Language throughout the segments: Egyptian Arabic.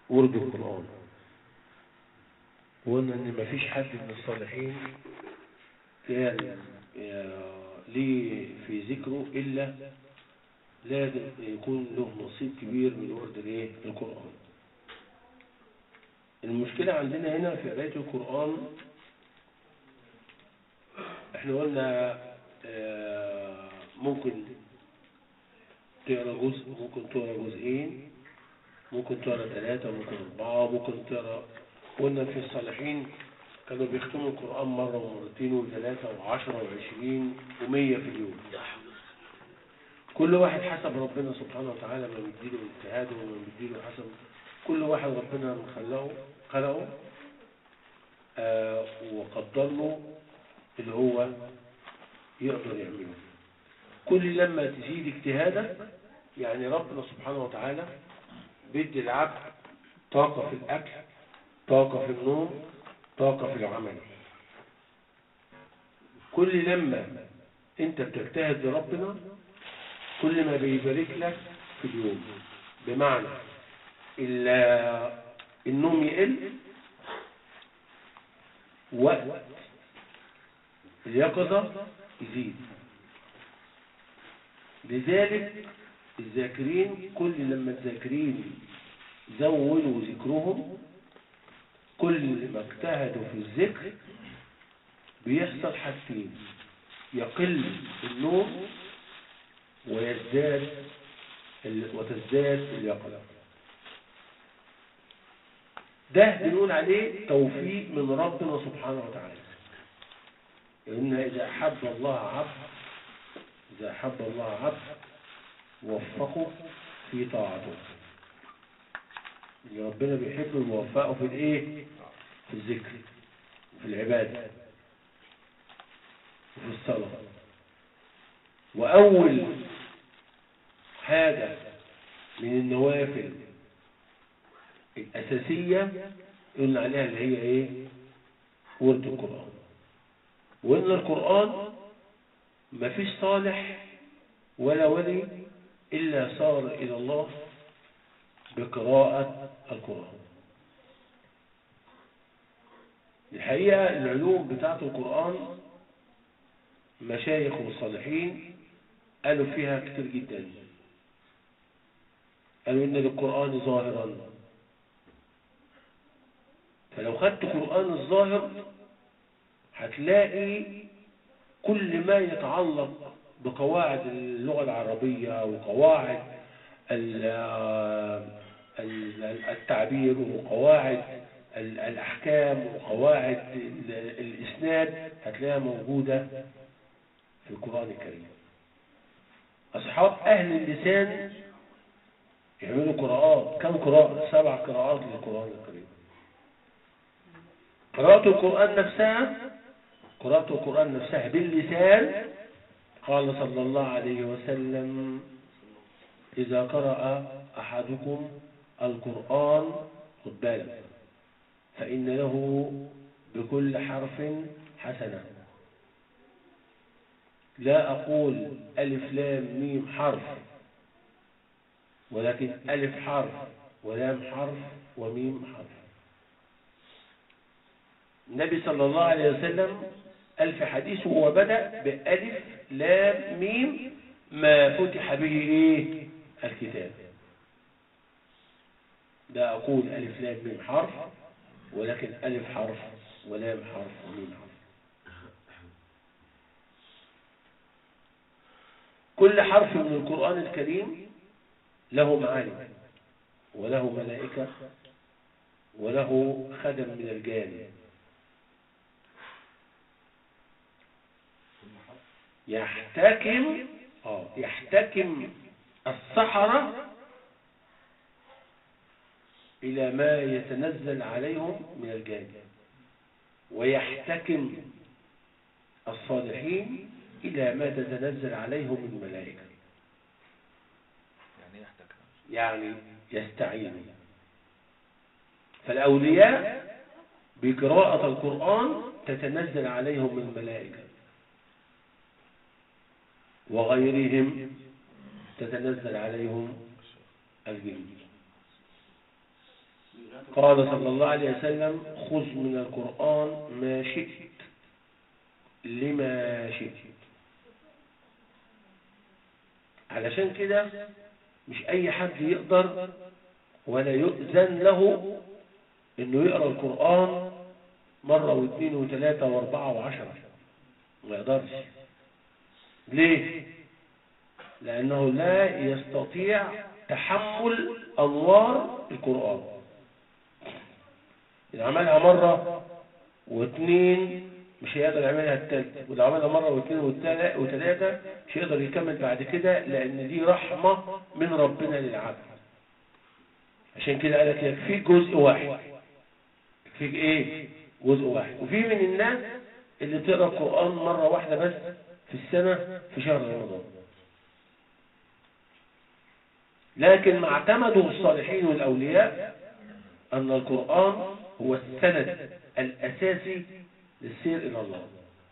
ورد القرآن وقلنا ان مفيش حد من الصالحين كان ليه في ذكره الا لازم يكون له نصيب كبير من ورد الايه القرآن المشكلة عندنا هنا في قراية القرآن احنا قلنا آه، ممكن تقرا جزء ممكن تقرا جزئين ممكن تقرا ثلاثة ممكن أربعة ممكن تقرا قلنا في الصالحين كانوا بيختموا القرآن مرة ومرتين وثلاثة وعشرة وعشرين ومية في اليوم كل واحد حسب ربنا سبحانه وتعالى ما بيديله اجتهاده وما بيديله حسب كل واحد ربنا خلقه خلقه آه وقدر له اللي هو يقدر يعمله كل لما تزيد اجتهادك يعني ربنا سبحانه وتعالى بيدي العبد طاقة في الأكل طاقة في النوم طاقة في العمل كل لما انت بتجتهد لربنا كل ما بيبارك لك في اليوم بمعنى النوم يقل وقت اليقظة يزيد لذلك الذاكرين كل لما الذاكرين زودوا ذكرهم كل ما اجتهدوا في الذكر بيحصل حاجتين يقل النوم ويزداد وتزداد اليقظة ده بنقول عليه توفيق من ربنا سبحانه وتعالى لأن إذا أحب الله عبد إذا أحب الله عبد وفقه في طاعته اللي ربنا بيحب يوفقه في الايه في الذكر في العبادة وفي الصلاة وأول حاجة من النوافل الأساسية قلنا عليها اللي هي ايه ورد القرآن وإن القرآن مفيش صالح ولا ولي إلا صار إلى الله بقراءة القرآن الحقيقة العلوم بتاعة القرآن مشايخ وصالحين قالوا فيها كتير جدا قالوا إن للقرآن ظاهرا فلو خدت قرآن الظاهر هتلاقي كل ما يتعلق بقواعد اللغة العربية وقواعد التعبير وقواعد الأحكام وقواعد الإسناد هتلاقيها موجودة في القرآن الكريم أصحاب أهل اللسان يعملوا قراءات كم قراءة سبع قراءات للقرآن الكريم قراءة القرآن نفسها قراءة القرآن نفسها باللسان قال صلى الله عليه وسلم إذا قرأ أحدكم القرآن خد بالك فإن له بكل حرف حسنة لا أقول ألف لام ميم حرف ولكن ألف حرف ولام حرف وميم حرف النبي صلى الله عليه وسلم قال في حديثه وبدأ بألف لام ميم ما فتح به ايه الكتاب لا أقول ألف لام ميم حرف ولكن ألف حرف ولام حرف وميم حرف كل حرف من القرآن الكريم له معاني وله ملائكة وله خدم من الجان يحتكم اه يحتكم السحرة إلى ما يتنزل عليهم من الجان ويحتكم الصالحين إلى ما تتنزل عليهم من الملائكة يعني يحتكم يعني يستعين فالأولياء بقراءة القرآن تتنزل عليهم من الملائكة وغيرهم تتنزل عليهم الجن قال صلى الله عليه وسلم خذ من القرآن ما شئت لما شئت علشان كده مش أي حد يقدر ولا يؤذن له إنه يقرأ القرآن مرة واثنين وثلاثة واربعة وعشرة ما يقدرش ليه؟ لأنه لا يستطيع تحمل أنوار القرآن إذا عملها مرة واثنين مش هيقدر يعملها التالتة وإذا عملها مرة واثنين والتلا- وثلاثة مش هيقدر يكمل بعد كده لأن دي رحمة من ربنا للعبد عشان كده قال لك يكفيك جزء واحد يكفيك ايه جزء واحد وفي من الناس اللي تقرا القرآن مرة واحدة بس في السنة في شهر رمضان لكن ما اعتمده الصالحين والأولياء أن القرآن هو السند الأساسي للسير إلى الله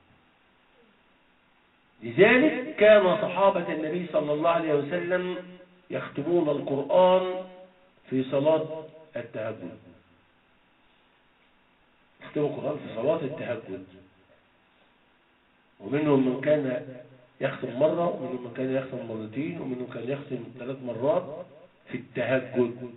لذلك كان صحابة النبي صلى الله عليه وسلم يختمون القرآن في صلاة التهجد يختموا القرآن في صلاة التهجد ومنهم من كان يختم مرة ومنهم من كان يختم مرتين ومنهم كان يختم ثلاث مرات في التهجد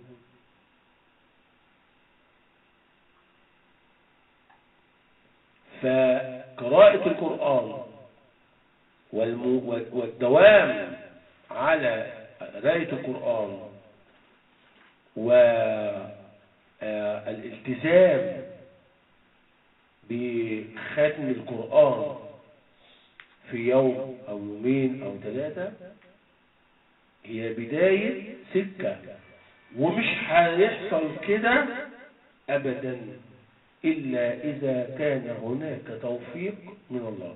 فقراءة القرآن والم- والدوام على قراءة القرآن والالتزام بختم القرآن في يوم أو يومين أو ثلاثة هي بداية سكة ومش هيحصل كده أبدا إلا إذا كان هناك توفيق من الله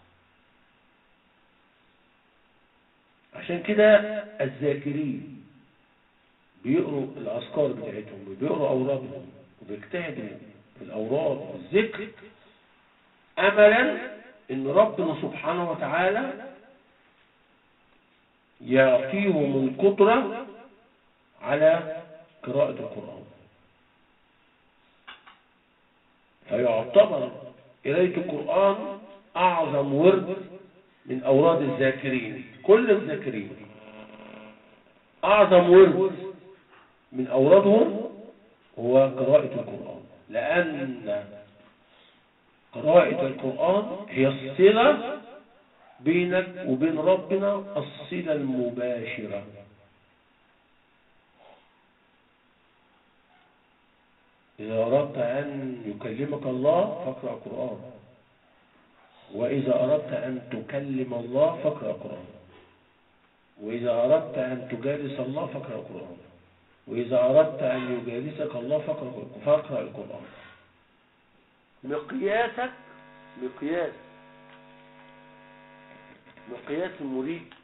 عشان كده الذاكرين بيقروا الأذكار بتاعتهم وبيقروا أورادهم وبيجتهدوا في الأوراد والذكر أملا إن ربنا سبحانه وتعالى يعطيهم القدرة على قراءة القرآن فيعتبر قراية القرآن أعظم ورد من أوراد الذاكرين كل الذاكرين أعظم ورد من أورادهم هو قراءة القرآن لأن قراءة القرآن هي الصلة بينك وبين ربنا الصلة المباشرة إذا أردت أن يكلمك الله فاقرأ قرآن وإذا أردت أن تكلم الله فاقرأ قرآن وإذا أردت أن تجالس الله فاقرأ قرآن وإذا أردت أن يجالسك الله فاقرأ فاقرأ القرآن مقياسك مقياس مقياس المريد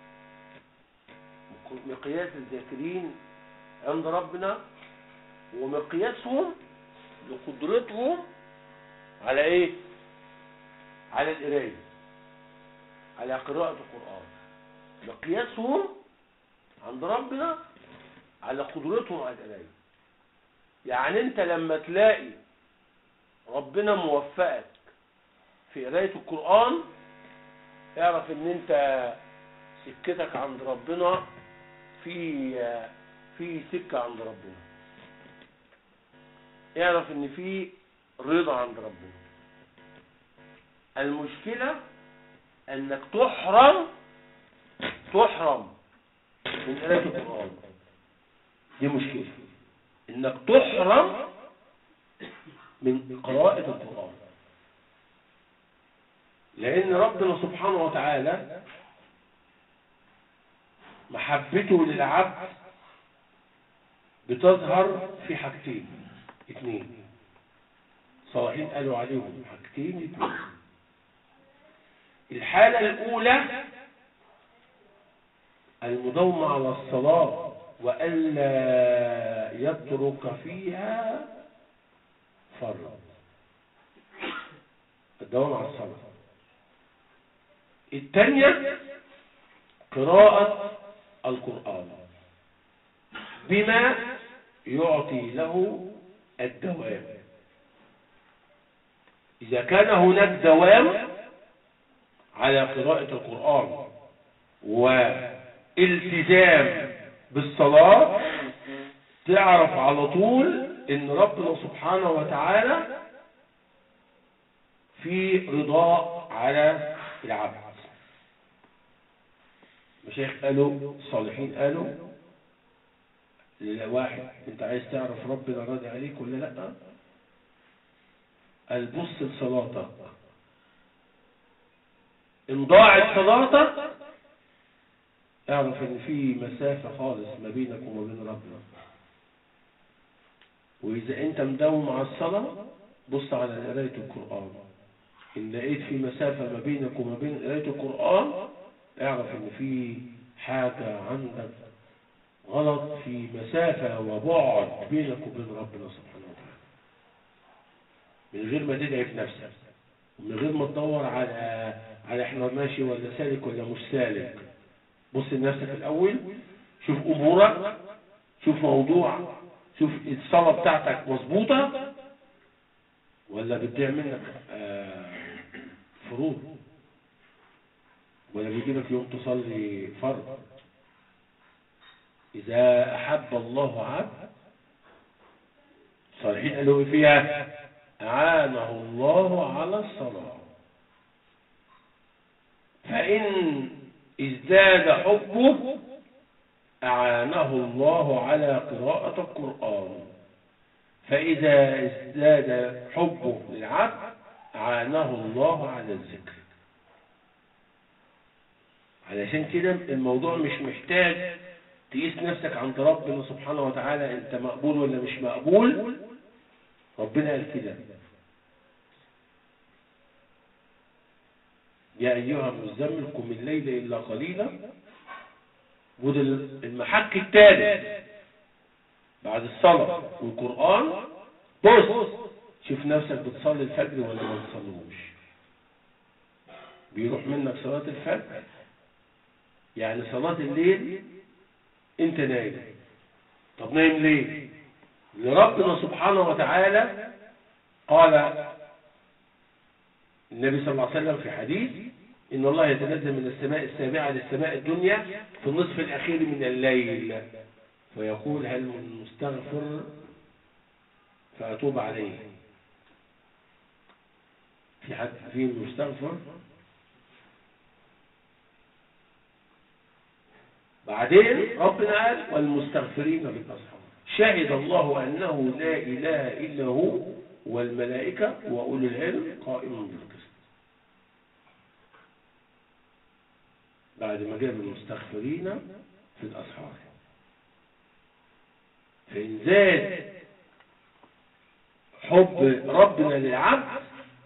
مقياس الذاكرين عند ربنا ومقياسهم لقدرتهم على ايه على القرايه على قراءه القران مقياسهم عند ربنا على قدرتهم على القرايه يعني انت لما تلاقي ربنا موفقك في قرايه القران اعرف ان انت سكتك عند ربنا في في سكه عند ربنا اعرف ان في رضا عند ربنا المشكلة انك تحرم تحرم من قراءة القرآن دي مشكلة انك تحرم من قراءة القرآن لان ربنا سبحانه وتعالى محبته للعبد بتظهر في حاجتين اثنين صالحين قالوا عليهم حاجتين اثنين الحالة الأولى المداومة على الصلاة وألا يترك فيها فرض الدوام على الصلاة الثانية قراءة القرآن بما يعطي له الدوام إذا كان هناك دوام على قراءة القرآن والتزام بالصلاة تعرف على طول ان ربنا سبحانه وتعالى في رضاء على العبد مشايخ قالوا الصالحين قالوا لواحد انت عايز تعرف ربنا راضي عليك ولا لا قال بص لصلاتك ان ضاعت صلاتك اعرف ان في مسافة خالص ما بينك وما بين ربنا واذا انت مداوم على الصلاة بص على قراية القرآن ان لقيت في مسافة ما بينك وما بين قراية القرآن اعرف ان في حاجة عندك غلط في مسافة وبعد بينك وبين ربنا سبحانه وتعالى من غير ما تدعي نفسك ومن غير ما تدور على على احنا ماشي ولا سالك ولا مش سالك بص لنفسك الاول شوف امورك شوف موضوع شوف الصلاة بتاعتك مظبوطة ولا بتضيع منك آه فروض ولا بيجيبك يوم تصلي فرض إذا أحب الله عبد صالحين قالوا إيه فيها أعانه الله على الصلاة فإن ازداد حبه أعانه الله على قراءة القرآن فإذا ازداد حبه للعبد أعانه الله على الذكر علشان كده الموضوع مش محتاج تقيس نفسك عند ربنا سبحانه وتعالى انت مقبول ولا مش مقبول ربنا قال كده يا أيها المزمل قم الليل إلا قليلا وده المحك الثالث بعد الصلاة والقرآن بص شوف نفسك بتصلي الفجر ولا ما بتصليهوش بيروح منك صلاة الفجر يعني صلاة الليل انت نايم طب نايم ليه لربنا سبحانه وتعالى قال النبي صلى الله عليه وسلم في حديث إن الله يتنزل من السماء السابعة للسماء الدنيا في النصف الأخير من الليل ويقول هل من مستغفر فأتوب عليه في حد فيه مستغفر بعدين ربنا قال والمستغفرين بالأصحاب شهد الله أنه لا إله إلا هو والملائكة وأولو العلم قائم بالقسط بعد ما جاب المستغفرين في الأسحار فإن زاد حب ربنا للعبد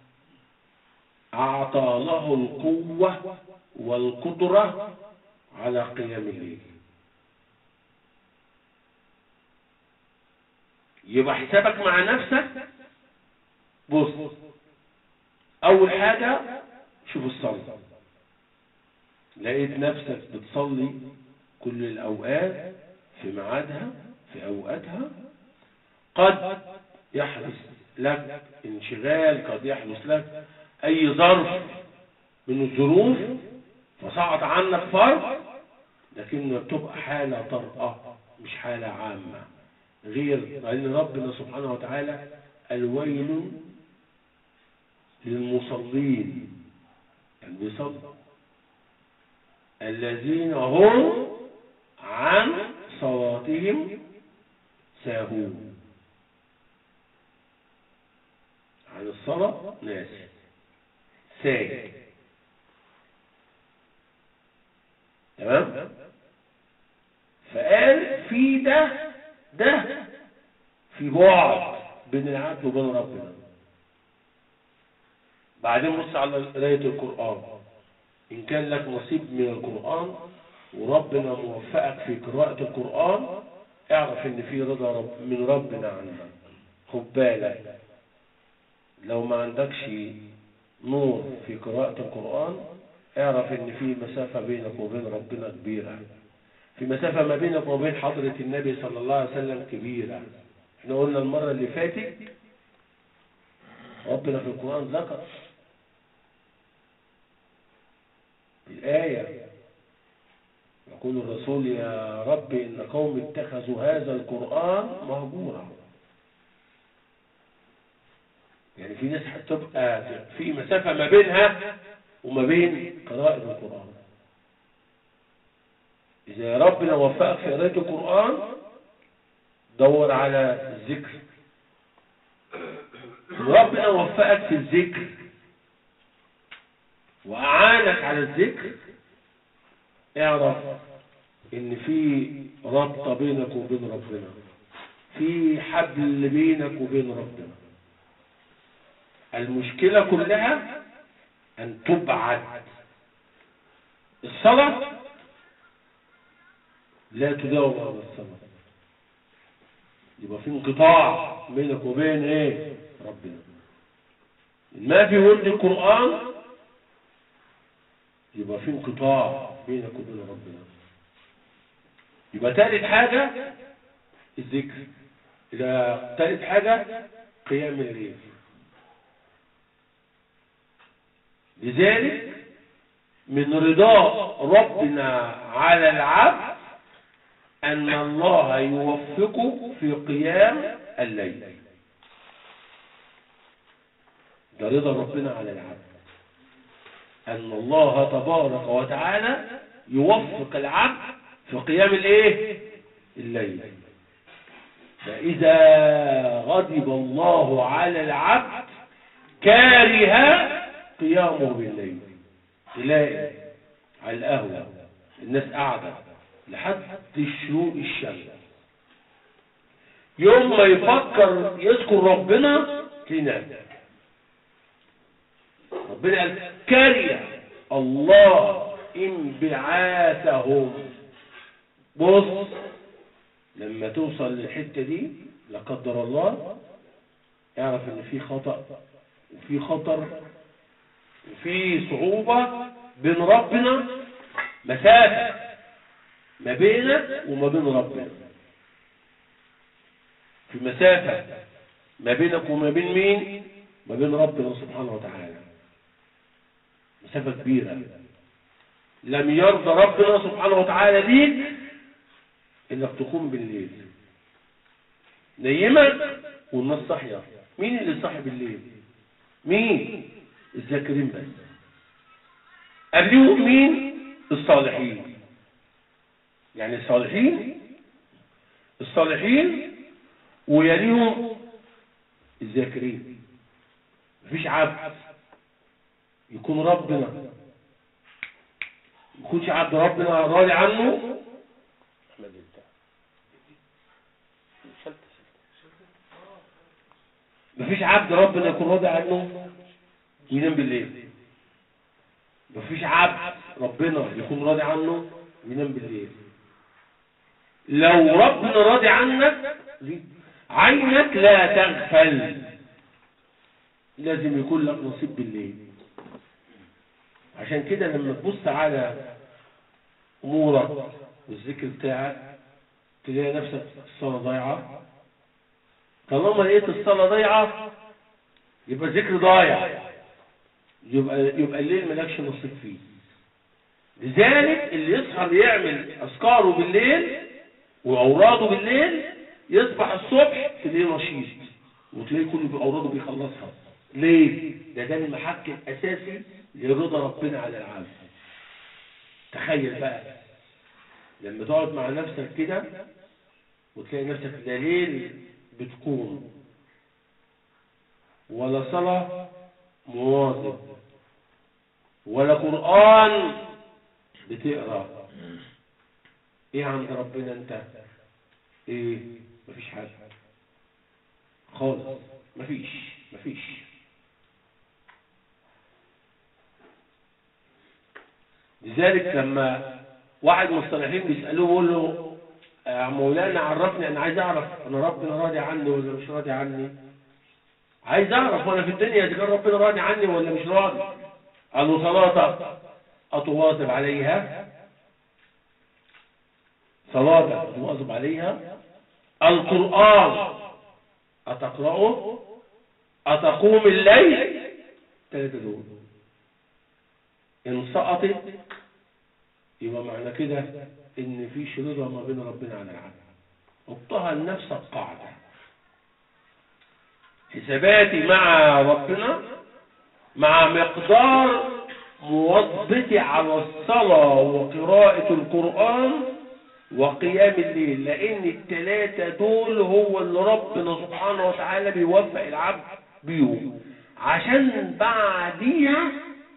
أعطى له القوة والقدرة على قيام الليل يبقى حسابك مع نفسك بص أول حاجة شوف الصلاة لقيت نفسك بتصلي كل الأوقات في ميعادها في أوقاتها قد يحدث لك انشغال قد يحدث لك أي ظرف من الظروف فصعد عنك فرض لكن بتبقى حالة طرقة مش حالة عامة غير لأن ربنا سبحانه وتعالى الويل للمصلين المصلين الذين هم عن صلاتهم ساهون عن الصلاة ناسي ساهي تمام فقال في ده ده في بعد بين العبد وبين ربنا بعدين بص على قراية القرآن إن كان لك نصيب من القرآن وربنا موفقك في قراءة القرآن اعرف ان في رضا رب من ربنا عنك خد بالك لو ما عندكش نور في قراءة القرآن اعرف ان في مسافة بينك وبين ربنا كبيرة في مسافة ما بينك وبين حضرة النبي صلى الله عليه وسلم كبيرة احنا قلنا المرة اللي فاتت ربنا في القرآن ذكر الآية يقول الرسول يا رب إن قوم اتخذوا هذا القرآن مهجورا يعني في ناس هتبقى في مسافة ما بينها وما بين قراءة القرآن إذا ربنا وفقك في قراءة القرآن دور على الذكر ربنا وفقك في الذكر وأعانك على الذكر اعرف ان في رابطة بينك وبين ربنا في حبل بينك وبين ربنا المشكلة كلها ان تبعد الصلاة لا تداوم على الصلاة يبقى في انقطاع بينك وبين ايه ربنا ما في ورد القرآن يبقى في انقطاع بينك وبين ربنا يبقى ثالث حاجة الذكر إذا ثالث حاجة قيام الليل لذلك من رضاء ربنا على العبد أن الله يوفقه في قيام الليل ده رضا ربنا على العبد أن الله تبارك وتعالى يوفق العبد في قيام الايه الليل فإذا غضب الله على العبد كاره قيامه بالليل تلاقي على القهوة الناس قاعدة لحد شروق الشمس يوم ما يفكر يذكر ربنا تنام ربنا قال كره الله انبعاثهم بص لما توصل للحتة دي لا قدر الله اعرف ان في خطأ وفي خطر وفي صعوبة بين ربنا مسافة ما بينك وما بين ربنا في مسافة ما بينك وما بين مين ما بين ربنا سبحانه وتعالى مسافة كبيرة لم يرضى ربنا سبحانه وتعالى ليك انك تقوم بالليل نيمك والناس صاحية مين اللي صاحي بالليل مين الذاكرين بس قبلهم مين الصالحين يعني الصالحين الصالحين ويليهم الذاكرين مفيش عبد يكون ربنا يكونش عبد ربنا راضي عنه مفيش عبد ربنا يكون راضي عنه وينام بالليل مفيش عبد ربنا يكون راضي عنه وينام بالليل لو ربنا راضي عنك عينك لا تغفل لازم يكون لك نصيب بالليل عشان كده لما تبص على امورك والذكر بتاعك تلاقي نفسك الصلاة ضايعة طالما لقيت الصلاة ضايعة يبقى الذكر ضايع يبقى يبقى الليل مالكش نصيب فيه لذلك اللي يسهر يعمل اذكاره بالليل واوراده بالليل يصبح الصبح تلاقيه نشيط وتلاقيه كله باوراده بيخلصها ليه ده ده المحك الاساسي لرضا ربنا على العبد تخيل بقى لما تقعد مع نفسك كده وتلاقي نفسك لا ليل بتقوم ولا صلاة مواظب ولا قرآن بتقرأ ايه عند ربنا انت ايه مفيش حاجة خالص مفيش مفيش لذلك لما واحد من الصالحين بيسألوه يقول له يا مولانا عرفني انا عايز اعرف انا ربنا راضي عني ولا مش راضي عني عايز اعرف وانا في الدنيا اذا كان ربنا راضي عني ولا مش راضي قال له صلاتك اتواظب عليها صلاتك تواظب عليها القرآن أتقرأه أتقوم الليل ثلاثة دول إن سقطت يبقى معنى كده إن في شريرة ما بين ربنا على العبد حطها لنفسك قاعدة حساباتي مع ربنا مع مقدار مواظبتي على الصلاة وقراءة القرآن وقيام الليل لأن التلاتة دول هو اللي ربنا سبحانه وتعالى بيوفق العبد بيهم عشان بعديها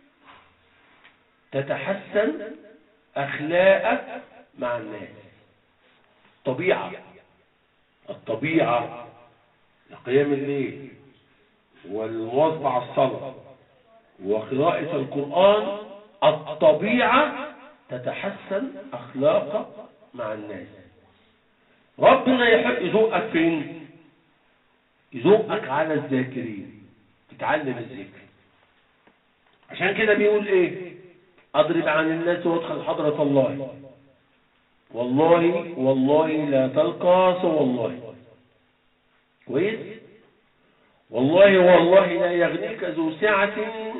تتحسن أخلاقك مع الناس طبيعة الطبيعة لقيام الليل والمواظبة على الصلاة وقراءة القرآن الطبيعة تتحسن أخلاقك مع الناس ربنا يحب يذوقك فين يذوقك على الذاكرين تتعلم الذكر عشان كده بيقول ايه اضرب عن الناس وادخل حضرة الله والله والله لا تلقى سوى الله كويس والله والله لا يغنيك ذو سعة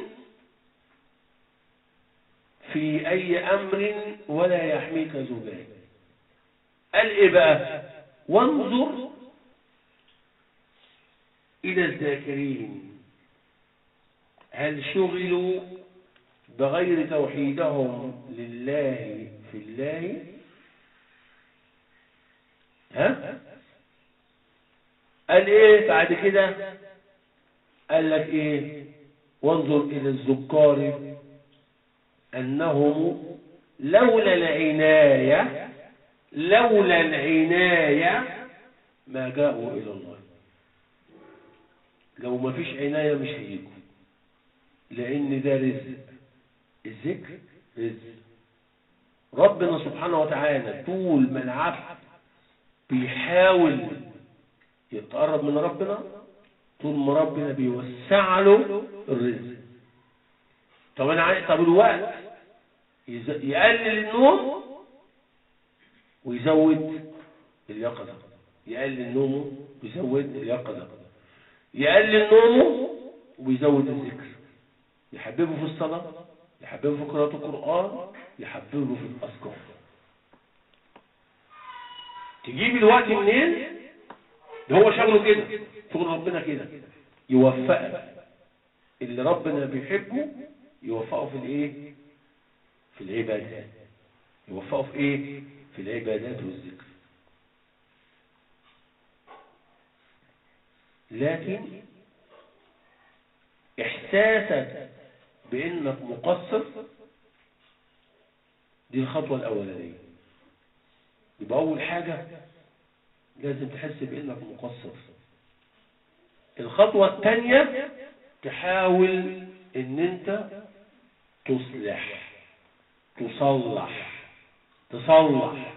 في أي أمر ولا يحميك ذو جاه قال إيه بقى وانظر إلى الذاكرين هل شغلوا بغير توحيدهم لله في الله ها قال ايه بعد كده قال لك ايه وانظر الى الذكار انهم لولا العناية لولا العناية ما جاءوا الى الله لو ما فيش عناية مش هيجوا لان ده رزق الذكر رزق ربنا سبحانه وتعالى طول ما العبد بيحاول يتقرب من ربنا طول ما ربنا بيوسع له الرزق طب انا عايز طب الوقت يز- يقلل النوم ويزود اليقظه يقلل نومه ويزود اليقظه يقلل نومه ويزود الذكر يحببه في الصلاه يحببه في قراءه القران يحببه في الاذكار تجيب الوقت منين ده هو شغله كده شغل ربنا كده يوفقك اللي ربنا بيحبه يوفقه في الايه في العبادات يوفقه في ايه في العبادات والذكر لكن احساسك بانك مقصر دي الخطوه الاولانيه يبقى اول حاجه لازم تحس بانك مقصر الخطوة الثانية تحاول ان انت تصلح تصلح تصلح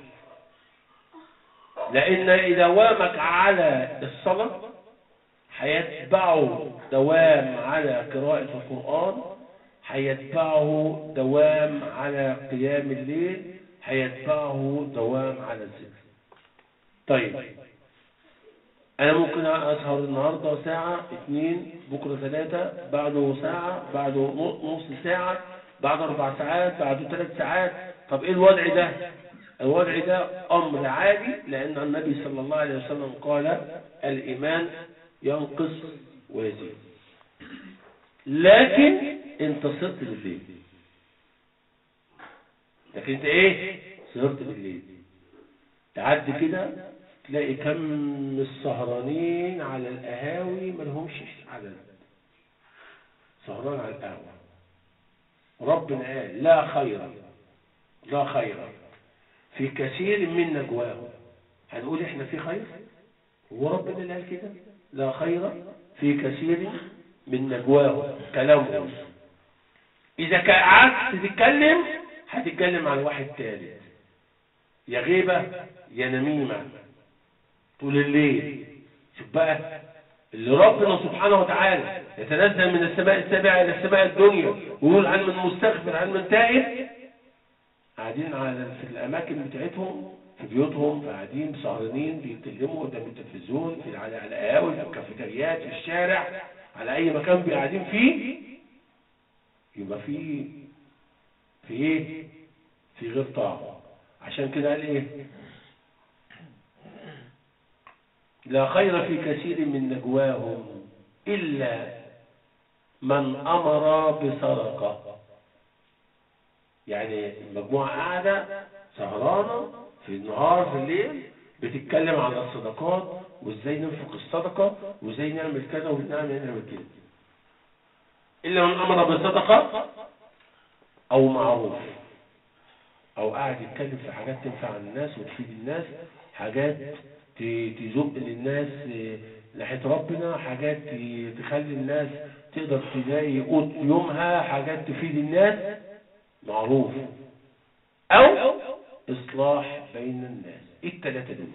لان دوامك على الصلاة هيتبعه دوام على قراءة القرآن هيتبعه دوام على قيام الليل هيتبعه دوام على الذكر طيب انا ممكن اسهر النهارده ساعة اتنين بكرة ثلاثة بعده ساعة بعده نص ساعة بعد اربع ساعات بعده ثلاث ساعات طب ايه الوضع ده الوضع ده امر عادي لان النبي صلى الله عليه وسلم قال الايمان ينقص ويزيد لكن انت صرت بالليل لكن انت ايه سهرت بالليل تعدي كده تلاقي كم السهرانين على القهاوي ما لهمش عدد سهران على القهوة ربنا قال لا خير لا خير في كثير من نجواهم هنقول احنا في خير هو ربنا اللي قال كده لا خير في كثير من نجواهم كلامهم اذا قعدت تتكلم هتتكلم عن واحد ثالث يا غيبة يا نميمة طول الليل شوف بقى اللي ربنا سبحانه وتعالى يتنزل من السماء السابعة إلى السماء الدنيا ويقول عن من مستغفر عن من تائب قاعدين على في الأماكن بتاعتهم في بيوتهم قاعدين سهرانين بيتكلموا قدام التلفزيون في على على القهاوي في الكافيتريات في الشارع على اي مكان قاعدين فيه يبقى في في ايه في غير طاعه عشان كده قال ايه لا خير في كثير من نجواهم الا من امر بسرقه يعني المجموعه قاعده سهرانه في النهار في الليل بتتكلم عن الصدقات وازاي ننفق الصدقه وازاي نعمل كذا ونعمل نعمل كده الا من امر بصدقه او معروف او قاعد يتكلم في حاجات تنفع الناس وتفيد الناس حاجات ت- تزق للناس آه، ناحيه ربنا حاجات ت- تخلي الناس تقدر تلاقي قوت يومها حاجات تفيد الناس معروف او اصلاح بين الناس ايه الثلاثه دول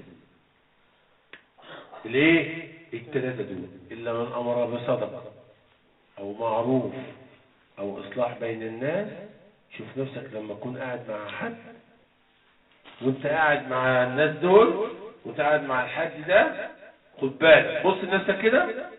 ليه الثلاثه دول الا من امر بصدقه او معروف او اصلاح بين الناس شوف نفسك لما تكون قاعد مع حد وانت قاعد مع الناس دول وانت قاعد مع الحد ده خد بالك بص لنفسك كده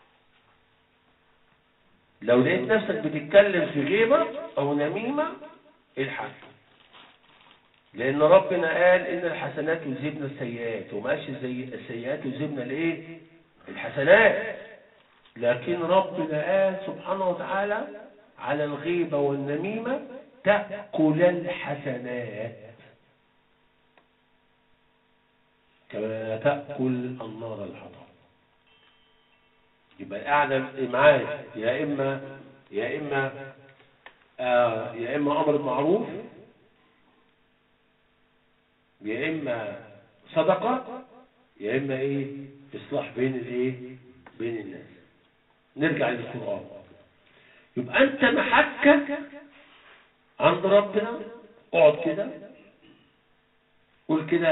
لو لقيت نفسك بتتكلم في غيبة او نميمة الحق لان ربنا قال ان الحسنات يذهبن السيئات وما قالش زي السيئات يذهبن الايه الحسنات لكن ربنا قال سبحانه وتعالى على الغيبة والنميمة تأكل الحسنات كما تأكل النار الحطب يبقى القعدة معاك يا إما يا إما آه يا إما أمر معروف يا إما صدقة يا إما إيه إصلاح بين الإيه بين الناس نرجع للقرآن يبقى أنت محكك عند ربنا اقعد كده قول كده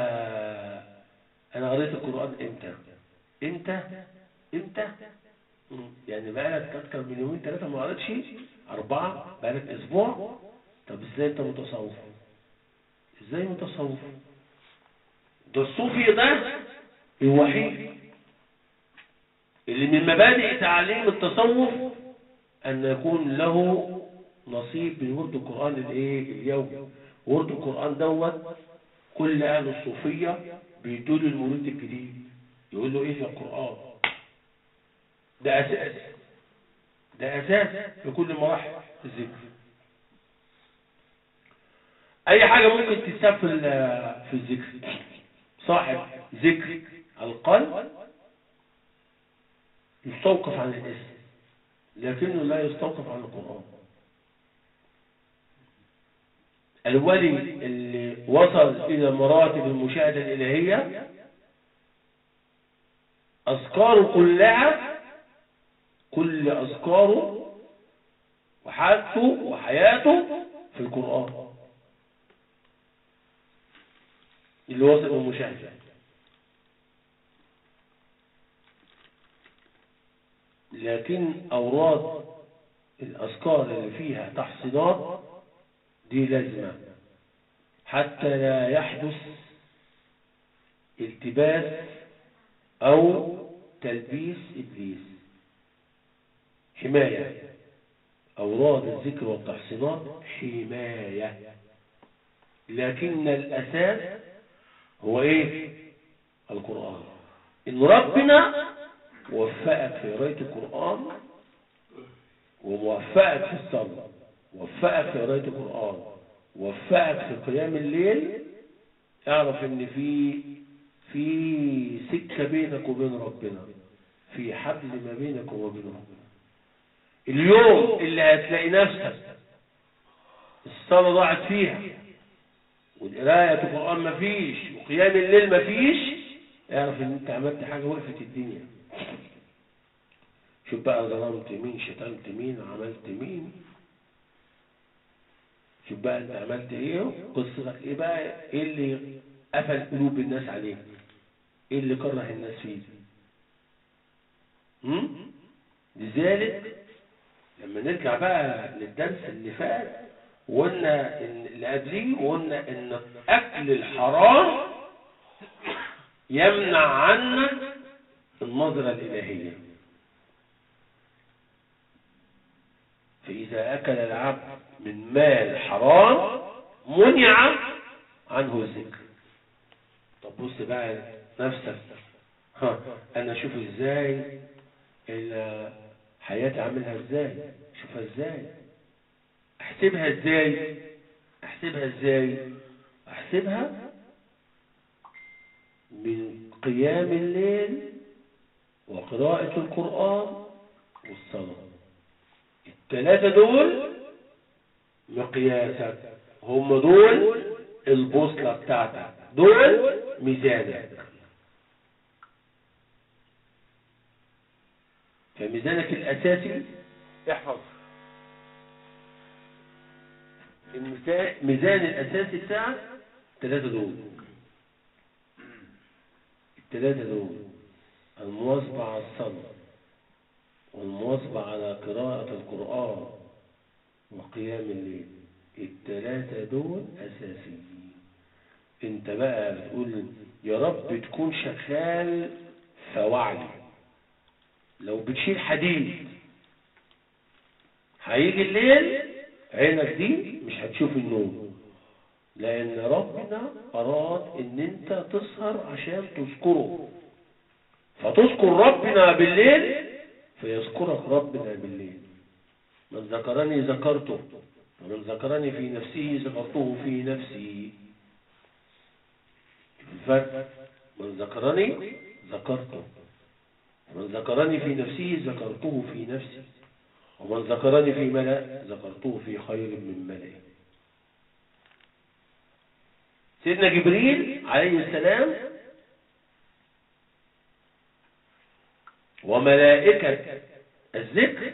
أنا قريت القرآن إمتى إمتى إمتى مم. يعني بقالك أكتر من يومين ثلاثة ما قريتش أربعة بقالك أسبوع طب إزاي أنت متصوف إزاي متصوف ده الصوفي ده الوحيد اللي من مبادئ تعليم التصوف أن يكون له نصيب من ورد القرآن الايه اليومي ورد القرآن دوت كل أهل الصوفية بيدوا له المريد الجديد يقول له إيه يا القرآن ده أساس ده أساس في كل مراحل الذكر أي حاجة ممكن تتساب في ال- في الذكر صاحب ذكر القلب يستوقف عن الاسم لكنه لا يستوقف عن القرآن الولي اللي وصل إلى مراتب المشاهدة الإلهية أذكاره كلها كل أذكاره وحالته وحياته في القرآن اللي وصل للمشاهدة لكن أوراد الأذكار اللي فيها تحصينات دي لازمة حتى لا يحدث التباس أو تلبيس إبليس حماية أوراد الذكر والتحصينات حماية لكن الأساس هو إيه القرآن إن ربنا وفقك في قراءة القرآن وموفقك في الصلاة وفقك في قراءة القرآن وفقك في قيام الليل اعرف ان في في سكة بينك وبين ربنا في حبل ما بينك وبين ربنا اليوم اللي هتلاقي نفسك الصلاة ضاعت فيها والقراية القرآن مفيش وقيام الليل مفيش اعرف ان انت عملت حاجة وقفت الدنيا شوف بقى ظلمت مين شتمت مين عملت مين شوف بقى انت عملت ايه قصتك ايه بقى ايه اللي قفل قلوب الناس عليك ايه اللي كره الناس فيه هم؟ لذلك لما نرجع بقى للدرس اللي فات وقلنا ان اللي قبليه وقلنا ان اكل الحرام يمنع عنك النظرة الإلهية فإذا أكل العبد من مال حرام منع عنه الذكر طب بص بقى نفسك ها أنا أشوف إزاي إن حياتي عاملها إزاي شوفها إزاي أحسبها إزاي أحسبها إزاي أحسبها من قيام الليل وقراءة القرآن والصلاة الثلاثة دول مقياسك هم دول البوصلة بتاعتك دول ميزانك فميزانك الأساسي احفظ الميزان الأساسي بتاعك الثلاثة دول الثلاثة دول المواظبة على الصلاة والمواظبة على قراءة القرآن وقيام الليل الثلاثة دول أساسيين انت بقى بتقول يا رب تكون شغال فوعي لو بتشيل حديد هيجي الليل عينك دي مش هتشوف النوم لأن ربنا أراد إن أنت تسهر عشان تذكره فتذكر ربنا بالليل فيذكرك ربنا بالليل من ذكرني ذكرته ومن ذكرني في نفسه ذكرته في نفسي الفرق من ذكرني ذكرته ومن ذكرني في نفسه ذكرته في نفسي ومن ذكرني في ملأ ذكرته في خير من ملأ سيدنا جبريل عليه السلام وملائكة الذكر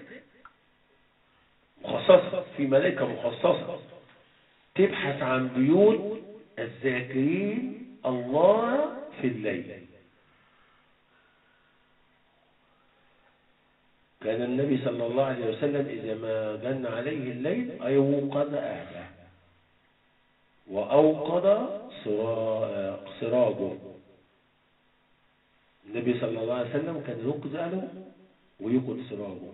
مخصصة في ملائكة مخصصة تبحث عن بيوت الذاكرين الله في الليل كان النبي صلى الله عليه وسلم إذا ما جن عليه الليل أيوقظ أهله وأوقد سراجه النبي صلى الله عليه وسلم كان يوقظ أهله ويوقظ سراجه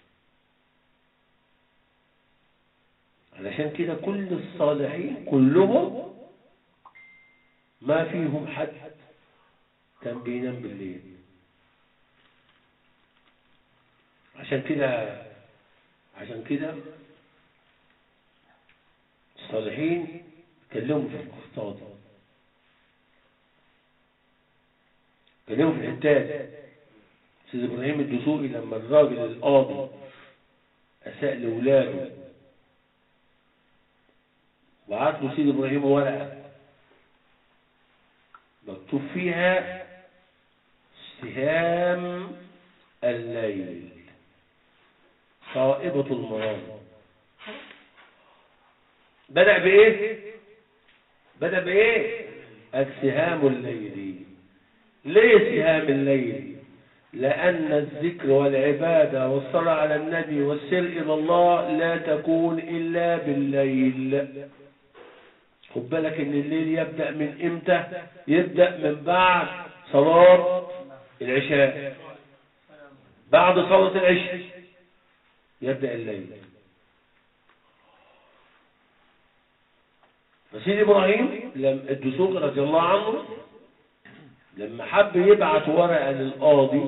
علشان كده كل الصالحين كلهم ما فيهم حد كان بينام بالليل عشان كده عشان كده الصالحين كلموا في الاقتصاد كلموا في الحتات سيد ابراهيم الدسوقي لما الراجل القاضي اساء لاولاده وعاد له سيد ابراهيم ورقه مكتوب فيها سهام الليل صائبة المرام بدأ بإيه؟ بدأ بإيه؟ السهام الليلي ليه سهام الليل؟ لأن الذكر والعبادة والصلاة على النبي والسر إلى الله لا تكون إلا بالليل خد بالك ان الليل يبدأ من امتى يبدأ من بعد صلاة العشاء بعد صلاة العشاء يبدأ الليل فسيد ابراهيم لم الدسوق رضي الله عنه لما حب يبعت ورقة للقاضي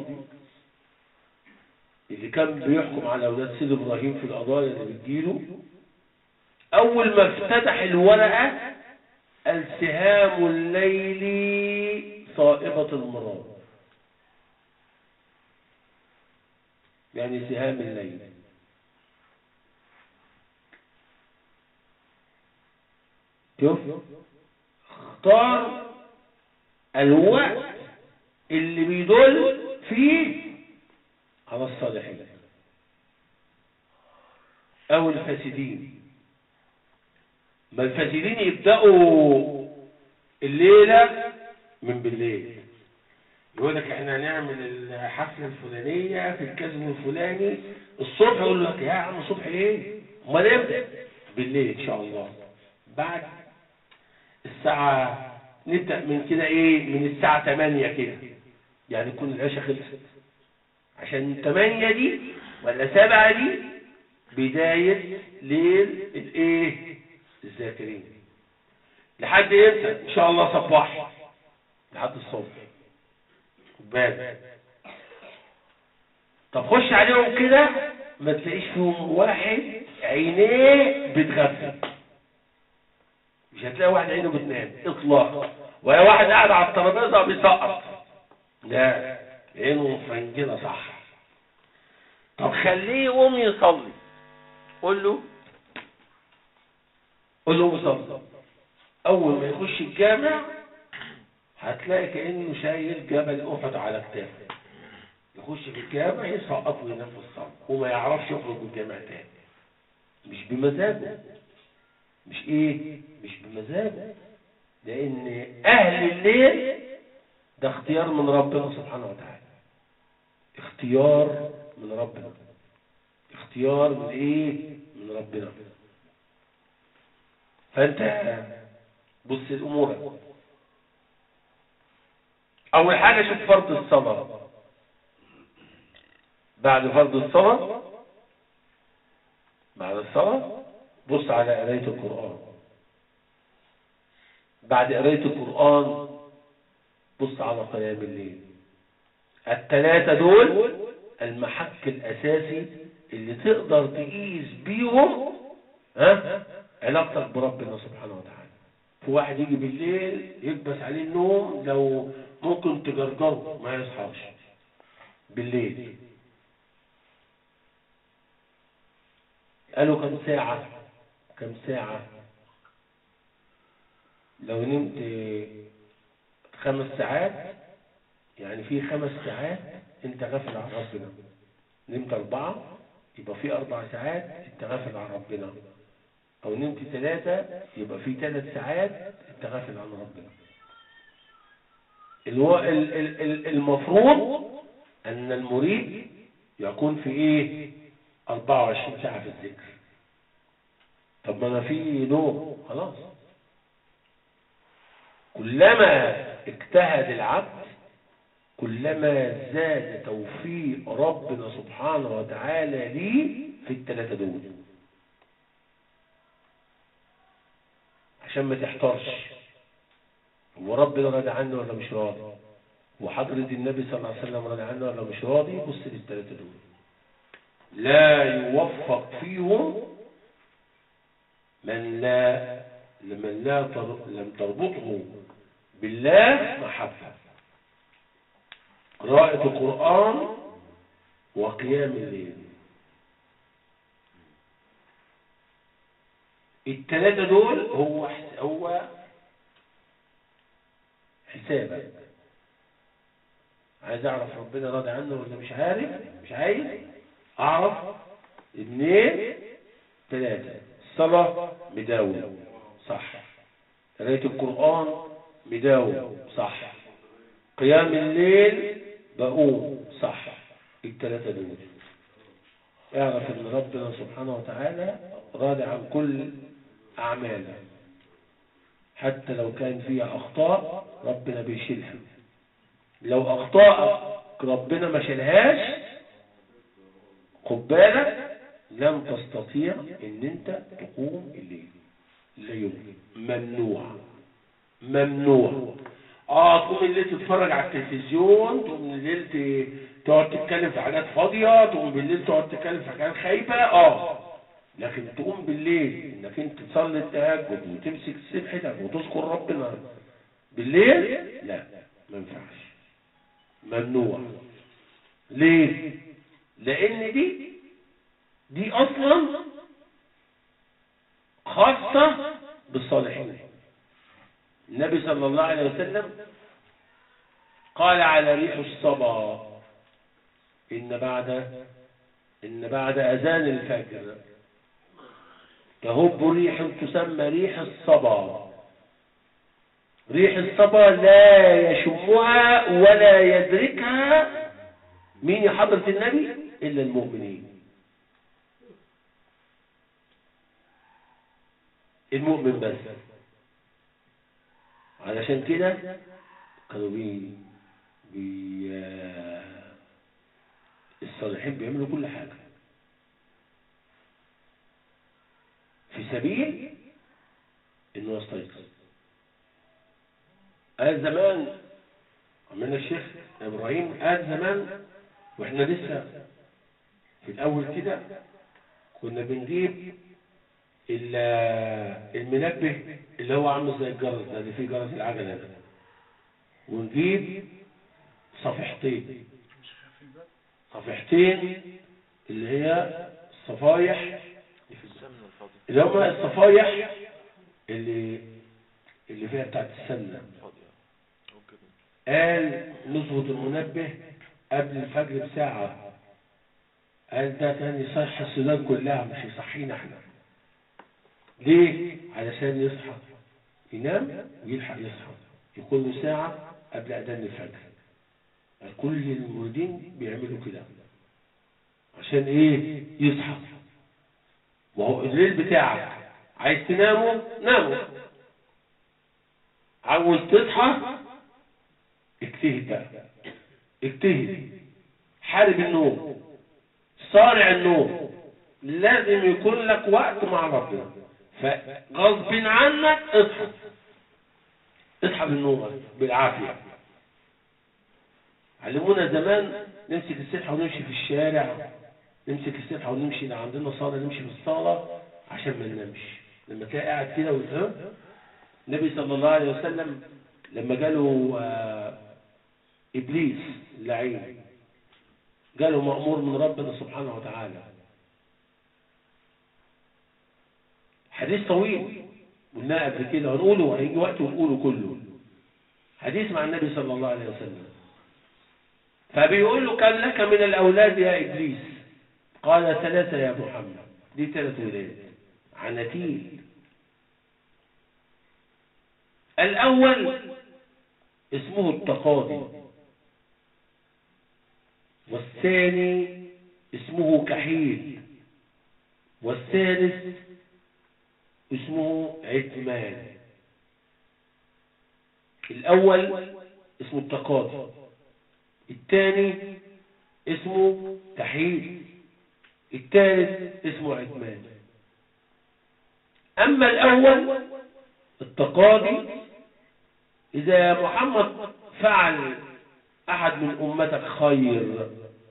اللي كان بيحكم على اولاد سيد ابراهيم في القضايا اللي بتجيله اول ما افتتح الورقة السهام الليل صائبة المراد يعني سهام الليل شوف اختار الوقت اللي بيدل فيه على الصالحين او الفاسدين ما الفاسدين يبدأوا الليلة من بالليل يقول لك احنا هنعمل الحفلة الفلانية في الكازينو الفلاني الصبح يقول لك يا عم الصبح ايه امال امتى بالليل ان شاء الله بعد الساعة نبدأ من كده ايه من الساعة 8 كده يعني تكون العشاء خلصت عشان 8 دي ولا 7 دي بداية ليل الايه الذاكرين لحد امتى ان شاء الله صباح لحد الصبح بالك طب خش عليهم كده ما تلاقيش فيهم واحد عينيه بتغفل مش هتلاقي واحد عينه بتنام اطلاقا ولا واحد قاعد على الترابيزه بيسقط لا عينه مفنجله صح طب خليه يقوم يصلي قول له قول له قوم صلي اول ما يخش الجامع هتلاقي كانه شايل جبل احد على كتافه يخش في الجامع يسقط وينام في الصلاه وما يعرفش يخرج من الجامع تاني مش بمزاجه مش ايه مش بمزاجه لان اهل الليل ده اختيار من ربنا سبحانه وتعالى اختيار من ربنا اختيار من ايه من ربنا فانت بص الامور اول حاجه شوف فرض الصلاه بعد فرض الصلاه بعد الصلاه بص على قرايه القران بعد قرايه القران بص على قيام الليل الثلاثه دول المحك الاساسي اللي تقدر تقيس بيهم ها علاقتك بربنا سبحانه وتعالى في واحد يجي بالليل يكبس عليه النوم لو ممكن تجرجره ما يصحاش بالليل قالوا كم ساعة كم ساعة لو نمت خمس ساعات يعني في خمس ساعات انت غافل عن ربنا نمت اربعة يبقى في اربع ساعات انت غافل عن ربنا او نمت ثلاثة يبقى في ثلاث ساعات انت غافل عن ربنا الو... ال... ال... ال... المفروض ان المريد يكون في ايه 24 ساعة في الذكر طب ما انا في نوم خلاص كلما اجتهد العبد كلما زاد توفيق ربنا سبحانه وتعالى ليه في الثلاثة دول عشان ما تحترش هو ربنا راضي عنه ولا مش راضي وحضرة النبي صلى الله عليه وسلم راضي عنه ولا مش راضي بص للثلاثة دول لا يوفق فيهم من لا لمن لا تر... لم تربطه بالله محبة قراءة القرآن وقيام الليل الثلاثة دول هو هو حسابك عايز اعرف ربنا راضي عنه ولا مش عارف مش عايز اعرف اثنين ثلاثة الصلاة مداوم صح قراية القرآن مداوم صح قيام الليل بقوم صح الثلاثة دول اعرف ان ربنا سبحانه وتعالى راضي عن كل اعماله حتى لو كان فيها اخطاء ربنا بيشيلها لو اخطاءك ربنا ما شالهاش خد بالك لم تستطيع ان انت تقوم الليل لا يمكن ممنوع ممنوع اه تقوم الليل تتفرج على التلفزيون تقوم الليل تقعد تتكلم في حاجات فاضية تقوم بالليل تقعد تتكلم في حاجات خايبة اه لكن تقوم بالليل انك انت تصلي التهجد وتمسك سبحتك وتذكر ربنا بالليل لا ما ينفعش ممنوع ليه لان دي دي اصلا خاصة بالصالحين النبي صلى الله عليه وسلم قال على ريح الصبا إن بعد إن بعد أذان الفجر تهب ريح تسمى ريح الصبا ريح الصبا لا يشمها ولا يدركها مين يا حضرة النبي إلا المؤمنين المؤمن بس علشان كده كانوا بي, بي آه، الصالحين بيعملوا كل حاجة في سبيل انه يستيقظ قال زمان عملنا الشيخ ابراهيم قال زمان واحنا لسه في الاول كده كنا بنجيب ال- المنبه اللي هو عامل زي الجرس ده اللي فيه جرس العجله ده ونجيب صفيحتين صفيحتين اللي هي الصفايح السمن الفاضي اللي هم الصفايح اللي اللي فيها بتاعت السمنه فاضي او كده قال نظبط المنبه قبل الفجر بساعة قال ده كان يصحي السودان كلها مش يصحينا احنا ليه؟ علشان يصحى ينام ويلحق يصحى يكون له ساعة قبل أذان الفجر قال كل المريدين بيعملوا كده عشان ايه؟ يصحى وهو الليل بتاعك عايز تناموا ناموا عاوز تصحى اجتهد بقى اجتهد حارب النوم صارع النوم لازم يكون لك وقت مع ربنا فغصب عنك اصحى اصحى بالنوم بالعافية علمونا زمان نمسك السبحة ونمشي في الشارع نمسك السبحة ونمشي لو عندنا صالة نمشي في الصالة عشان ما ننامش لما تلاقي قاعد كده وتنام النبي صلى الله عليه وسلم لما جاله آه، إبليس اللعين جاله مأمور من ربنا سبحانه وتعالى حديث طويل قلناه قبل كده هنقوله هيجي وقت ونقوله كله حديث مع النبي صلى الله عليه وسلم فبيقول له كان لك من الأولاد يا إبليس قال ثلاثة يا محمد دي ثلاث ولاد عناتيل الأول اسمه التقاضي والثاني اسمه كحيل والثالث اسمه عتمان الأول اسمه التقاضي الثاني اسمه كحيل الثالث اسمه عتمان أما الأول التقاضي إذا محمد فعل أحد من أمتك خير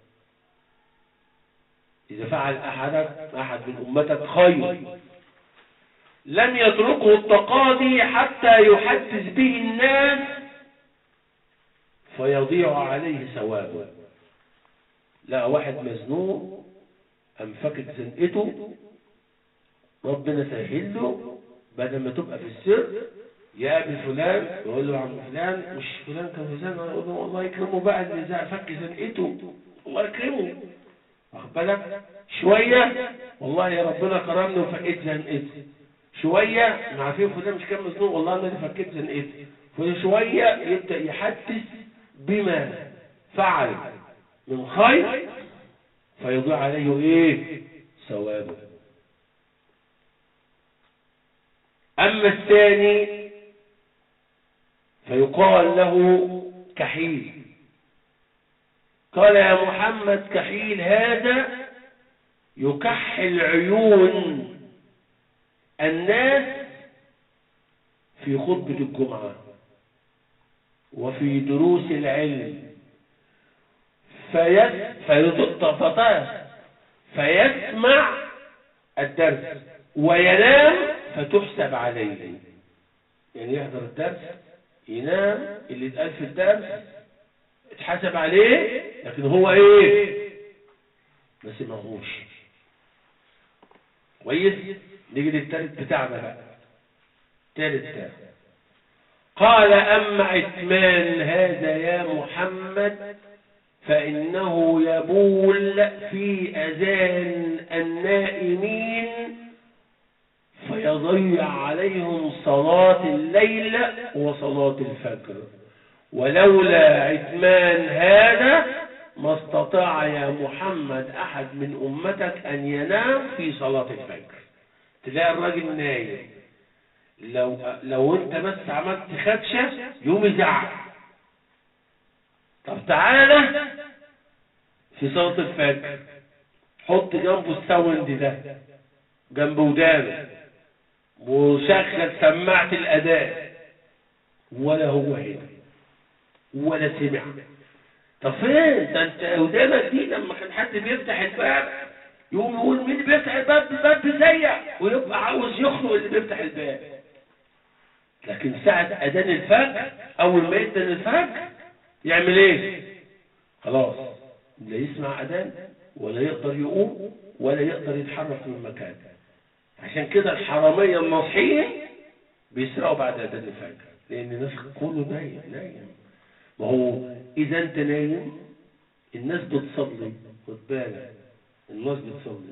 إذا فعل أحدك أحد من أمتك خير لم يتركه التقاضي حتى يحدث به الناس فيضيع عليه ثوابه لا واحد مزنوق أنفكت زنقته ربنا سهل له بدل ما تبقى في السر يقابل فلان يقول له يا عم فلان مش فلان كان في زنقه يقول له والله يكرمه بقى اللي زق- فك زنقته الله يكرمه واخد بالك شويه والله يا ربنا كرمني وفكيت زنقتي شويه ما عارفين فلان مش كان مزنوق والله انا اللي فكيت زنقتي فشويه يبدا يحدث بما فعل من خير فيضيع عليه ايه ثوابه أما الثاني فيقال له كحيل قال يا محمد كحيل هذا يكحل عيون الناس في خطبة الجمعة وفي دروس العلم فيس فيضطفطاس فيسمع الدرس وينام فتحسب عليه يعني يحضر الدرس ينام اللي اتقال في الدرس اتحسب عليه لكن هو ايه ما سمعهوش كويس نيجي للتالت بتاعنا بقى التالت ده قال أما عثمان هذا يا محمد فإنه يبول في أذان النائمين فيضيع عليهم صلاة الليل وصلاة الفجر ولولا عثمان هذا ما استطاع يا محمد أحد من أمتك أن ينام في صلاة الفجر تلاقي الراجل نايم لو لو انت بس عملت خدشه يقوم يزعق طب تعالى في صوت الفجر حط جنبه الساوند ده جنب ودانه وشغل سماعة الأداء ولا هو هنا ولا سمع طب فين ده انت ودانك دي لما كان حد بيفتح الباب يقوم يقول مين بيفتح الباب الباب بيزيق ويبقى عاوز يخنق اللي بيفتح الباب لكن ساعة أذان الفجر أول ما يأذن الفجر يعمل إيه؟ خلاص لا يسمع أذان ولا يقدر يقوم ولا يقدر يتحرك من مكانه عشان كده الحرامية الناصحين بيسرقوا بعد أذان الفجر لأن الناس كله نايم نايم ما هو إذا أنت نايم الناس بتصلي خد بالك الناس بتصلي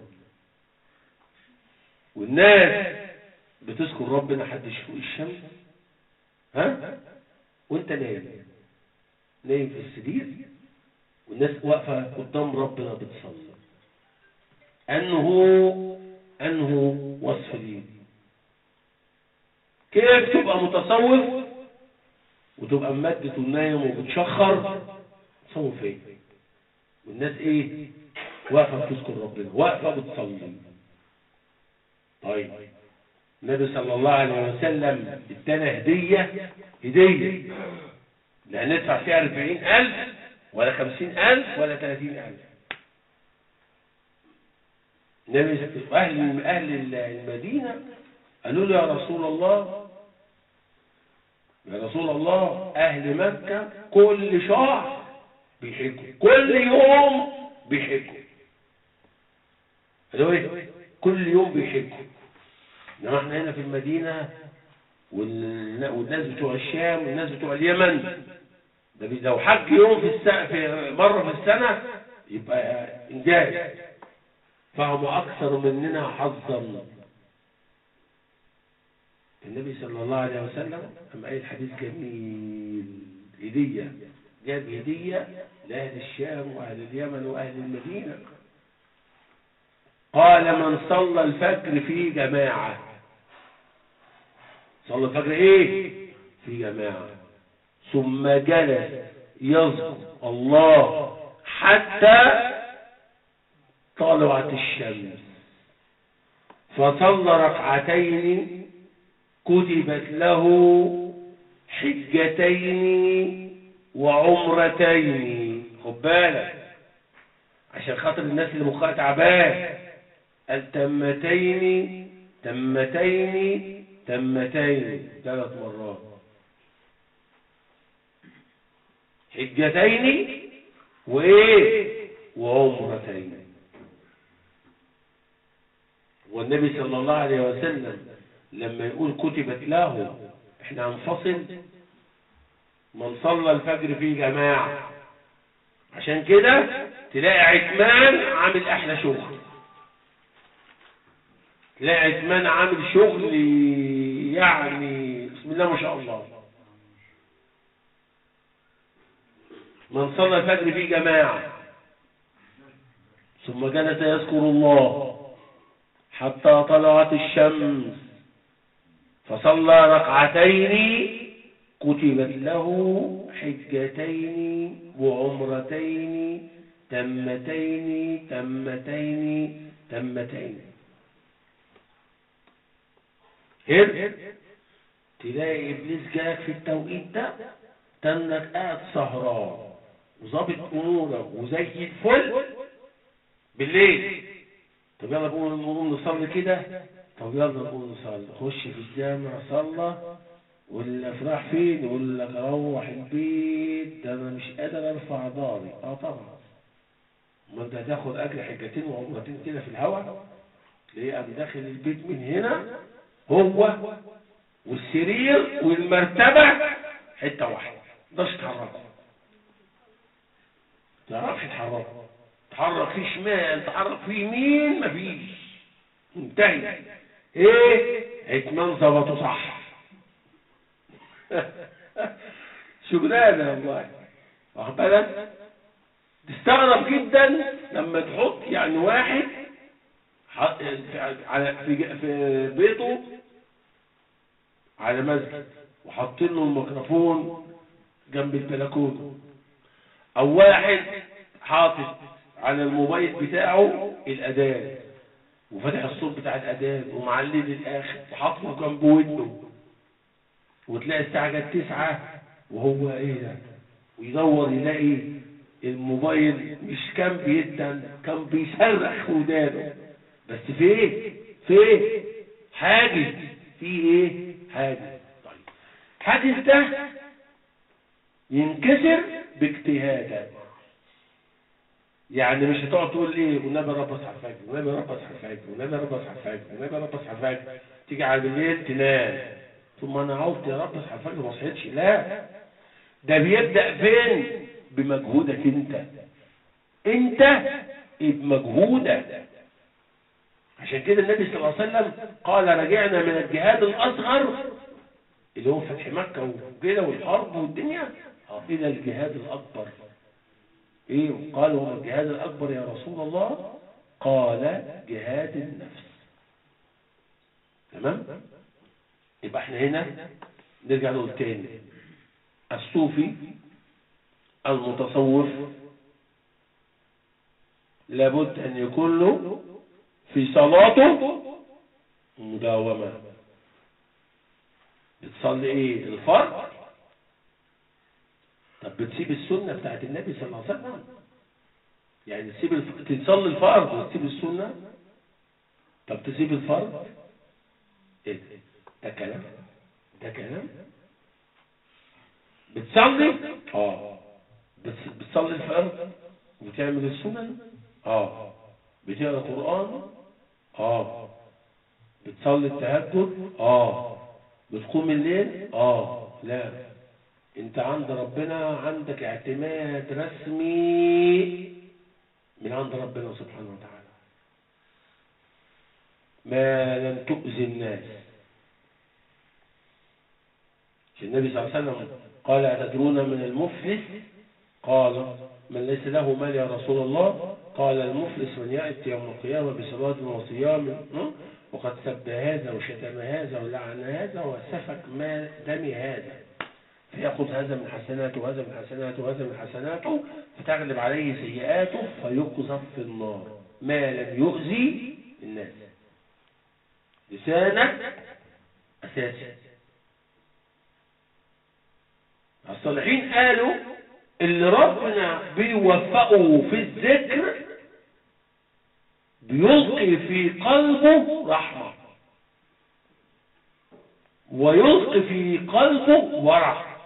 والناس بتذكر ربنا حد يشوق الشمس ها وانت نايم نايم في السرير والناس واقفة قدام ربنا بتصلي أنه أنه وصف اليد كيف تبقى متصوف وتبقى ممدد ونايم وبتشخر تصوف ايه والناس ايه واقفة بتذكر ربنا واقفة بتصلي طيب النبي صلى الله عليه وسلم ادانا هدية هدية لا ندفع فيها أربعين ألف ولا خمسين ألف ولا ثلاثين ألف النبي أهل أهل المدينة قالوا له يا رسول الله يا رسول الله أهل مكة كل شهر بيحجوا كل يوم بيحجوا قالوا ايه كل يوم بيحجوا انما احنا هنا في المدينة والناس بتوع الشام والناس بتوع اليمن ده لو حج يوم في السنة في مرة في السنة يبقى انجاز فهم اكثر مننا حظا النبي صلى الله عليه وسلم اما قال حديث جميل هدية جاب هدية لأهل الشام وأهل اليمن وأهل المدينة قال من صلى الفجر في جماعة صلى الفجر ايه في جماعة ثم جلس يذكر الله حتى طلعت الشمس فصلى ركعتين كتبت له حجتين وعمرتين خد بالك عشان خاطر الناس اللي مخها تعبان التمتين تمتين تمتين ثلاث مرات حجتين وايه وعمرتين والنبي صلى الله عليه وسلم لما يقول كتبت له احنا هنفصل من صلى الفجر في جماعة عشان كده تلاقي عثمان عامل احلى شغل تلاقي عثمان عامل شغل يعني بسم الله ما شاء الله من صلى الفجر في جماعة ثم جلس يذكر الله حتى طلعت الشمس فصلى ركعتين كتبت له حجتين وعمرتين تمتين تمتين تمتين هنا تلاقي ابليس جاك في التوقيت ده تنك قاعد سهران وظابط امورك وزي الفل بالليل طب يلا نقوم نصلي كده طب يلا نقوم نصلي خش في الجامع صلى والافراح فين يقول لك اروح البيت ده انا مش قادر ارفع ضاري اه طبعا ما انت هتاخد اجر حجتين وعمرتين كده في الهواء ليه قام داخل البيت من هنا هو والسرير والمرتبة حتة واحدة ده تتحركوا تعرفش تتحركوا تحرك فيه شمال تحرك فيه يمين مفيش انتهي ايه عثمان ظبطه صح شغلانه والله واخد بالك تستغرب جدا لما تحط يعني واحد على في في بيته على مسجد وحاطين له الميكروفون جنب البلكونه او واحد حاطط على الموبايل بتاعه الاذان وفتح الصوت بتاع الاذان ومعليه للاخر وحاطه جنب ودنه وتلاقي الساعه جت تسعة وهو ايه ده ويدور يلاقي الموبايل مش كان بيدن كان بيصرخ ودانه بس في ايه في ايه حاجز في ايه حاجز طيب حاجز ده ينكسر باجتهادك يعني مش هتقعد تقول ايه والنبي رب اصحى الفجر والنبي رب اصحى الفجر والنبي رب اصحى الفجر والنبي رب اصحى الفجر تيجي على بالليل تنام ثم انا عاوز يا رب اصحى الفجر ما صحيتش لا ده بيبدا فين بمجهودك انت انت بمجهودك عشان كده النبي صلى الله عليه وسلم قال رجعنا من الجهاد الاصغر اللي هو فتح مكه وكده والحرب والدنيا الى الجهاد الاكبر ايه قال هو الجهاد الاكبر يا رسول الله قال جهاد النفس تمام يبقى احنا هنا نرجع نقول تاني الصوفي المتصوف لابد ان يكون له في صلاته مداومة بتصلي ايه الفرض طب بتسيب السنة بتاعت النبي صلى الله عليه وسلم يعني تسيب الف... تصلي الفرض وتسيب السنة طب تسيب الفرض ايه ده ده كلام ده كلام بتصلي اه بس بتصلي الفرض وبتعمل السنن اه بتقرا قران اه بتصلي التهجد اه بتقوم الليل اه لا انت عند ربنا عندك اعتماد رسمي من عند ربنا سبحانه وتعالى ما لم تؤذي الناس النبي صلى الله عليه وسلم قال أتدرون من المفلس قال من ليس له مال يا رسول الله قال المفلس من يأتي يوم القيامة بصلاة وصيام وقد سب هذا وشتم هذا ولعن هذا وسفك مال دم هذا فيأخذ هذا من حسناته وهذا من حسناته وهذا من حسناته فتغلب عليه سيئاته فيقذف في النار ما لم يؤذي الناس لسانك أساسي الصالحين قالوا اللي ربنا بيوفقه في الذكر بيلقي في قلبه رحمة ويلقي في قلبه ورع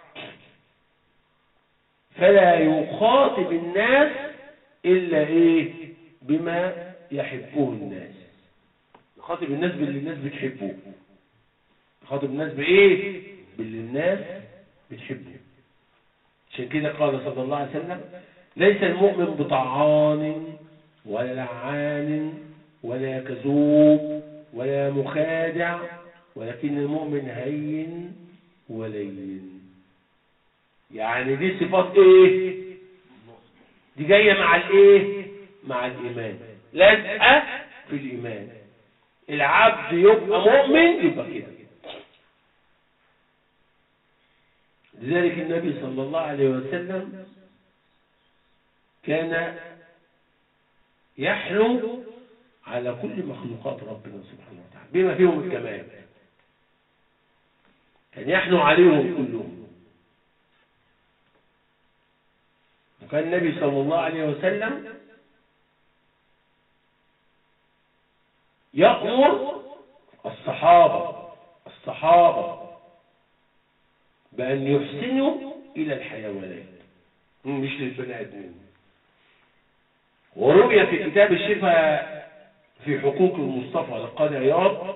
فلا يخاطب الناس إلا إيه بما يحبه الناس يخاطب الناس باللي الناس بتحبه يخاطب الناس بإيه باللي الناس بتحبه عشان كده قال صلى الله عليه وسلم ليس المؤمن بطعان ولا لعان ولا كذوب ولا مخادع ولكن المؤمن هين ولين يعني دي صفات ايه دي جايه مع الايه مع الايمان لازقه في الايمان العبد يبقى مؤمن يبقى كده لذلك النبي صلى الله عليه وسلم كان يحلو على كل مخلوقات ربنا سبحانه وتعالى بما فيهم الكمال كان يحنو عليهم كلهم وكان النبي صلى الله عليه وسلم يأمر الصحابة الصحابة بأن يحسنوا إلى الحيوانات مش للبني آدمين ورؤية في كتاب الشفاء في حقوق المصطفى لقد عياض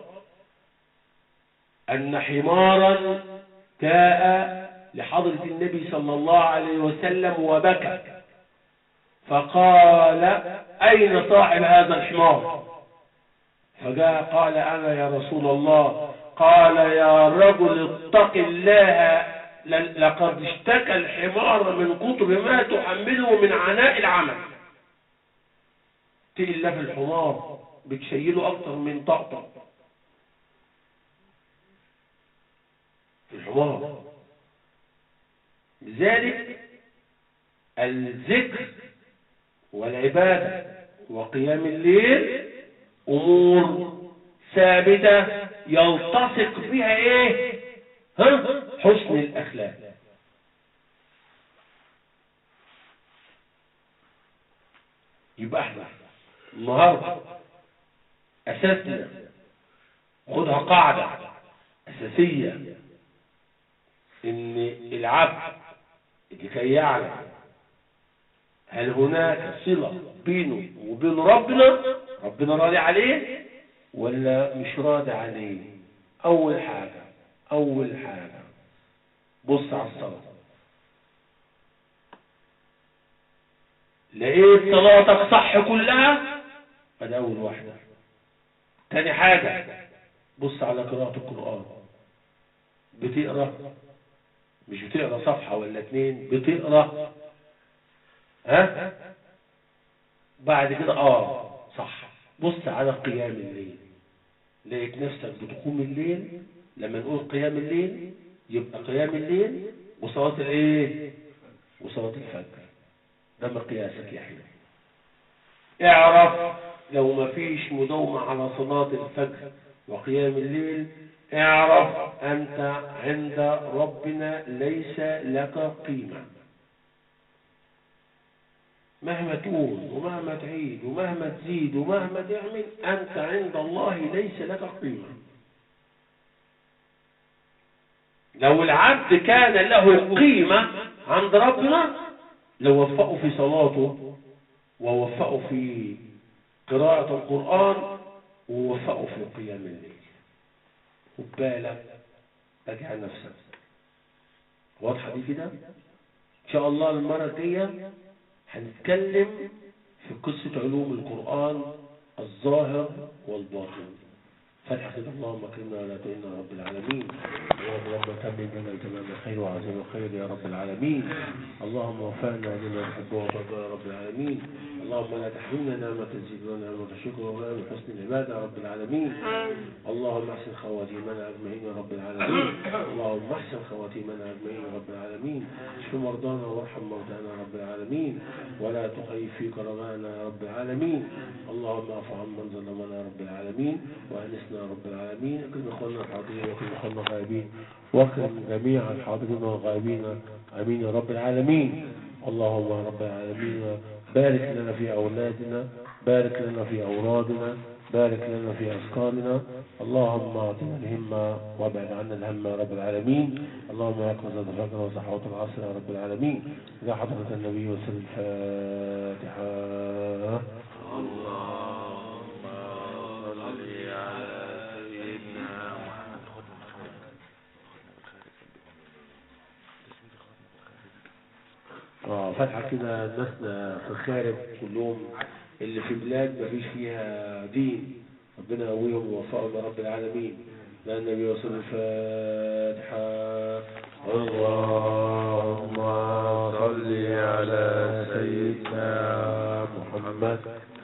أن حمارا جاء لحضرة النبي صلى الله عليه وسلم وبكى فقال أين صاحب هذا الحمار فجاء قال أنا يا رسول الله قال يا رجل اتق الله لقد اشتكى الحمار من كتب ما تحمله من عناء العمل تقل الله في الحمار بتشيله أكتر من طقطق حمار لذلك الذكر والعبادة وقيام الليل أمور ثابتة يلتصق بها إيه ها؟ حسن الأخلاق يبقى احنا النهارده أساسنا خدها قاعدة أساسية إن العبد لكي يعلم هل هناك صلة بينه وبين ربنا ربنا راضي عليه ولا مش راضي عليه أول حاجة أول حاجة بص على الصلاة لقيت صلاتك صح كلها ادي أول واحدة تاني حاجة بص على قراءة القرآن بتقرأ مش بتقرأ صفحة ولا اتنين بتقرأ ها بعد كده اه صح بص على قيام الليل لقيت نفسك بتقوم الليل لما نقول قيام الليل يبقى قيام الليل وصلاة الايه وصلاة الفجر ده مقياسك يا حبيبي اعرف لو ما فيش مداومة على صلاة الفجر وقيام الليل اعرف أنت عند ربنا ليس لك قيمة مهما تقول ومهما تعيد ومهما تزيد ومهما تعمل أنت عند الله ليس لك قيمة لو العبد كان له قيمة عند ربنا لو وفقه في صلاته ووفقه في قراءة القرآن ووفقه في قيام الليل خد بالك راجع نفسك واضحة دي كده إن شاء الله المرة الجاية هنتكلم في قصة علوم القرآن الظاهر والباطن فتح كده اللهم اكرمنا ولا تهنا يا رب العالمين اللهم رب تمم لنا تمام الخير وعظيم الخير يا رب العالمين اللهم وفقنا لما تحب وترضى يا رب العالمين اللهم لا تحرمنا نعمة تزيدنا نعمة الشكر ولا من حسن العبادة يا رب العالمين اللهم احسن خواتيمنا اجمعين يا رب العالمين اللهم احسن خواتيمنا اجمعين يا رب العالمين اشف مرضانا وارحم موتانا يا رب العالمين ولا تخيف في كرمانا يا رب العالمين اللهم اعف عمن ظلمنا يا رب العالمين وانسنا يا رب العالمين اكرم اخواننا الحاضرين واكرم اخواننا الغائبين واكرم جميع الحاضرين والغائبين امين يا رب العالمين اللهم يا رب العالمين بارك لنا في اولادنا بارك لنا في اورادنا بارك لنا في أذكارنا اللهم اعطنا الهمة وابعد عنا الهم يا رب العالمين اللهم يقظ الفجر وصحوة العصر يا رب العالمين إلى حضرة النبي وسلم الفاتحة اللهم صل على سيدنا محمد خد من خارج اه فاتحة كده الناس في الخارج كلهم اللي في بلاد مفيش فيها دين ربنا يقويهم ويوفقهم يا رب العالمين لأن النبي وصل الفاتحة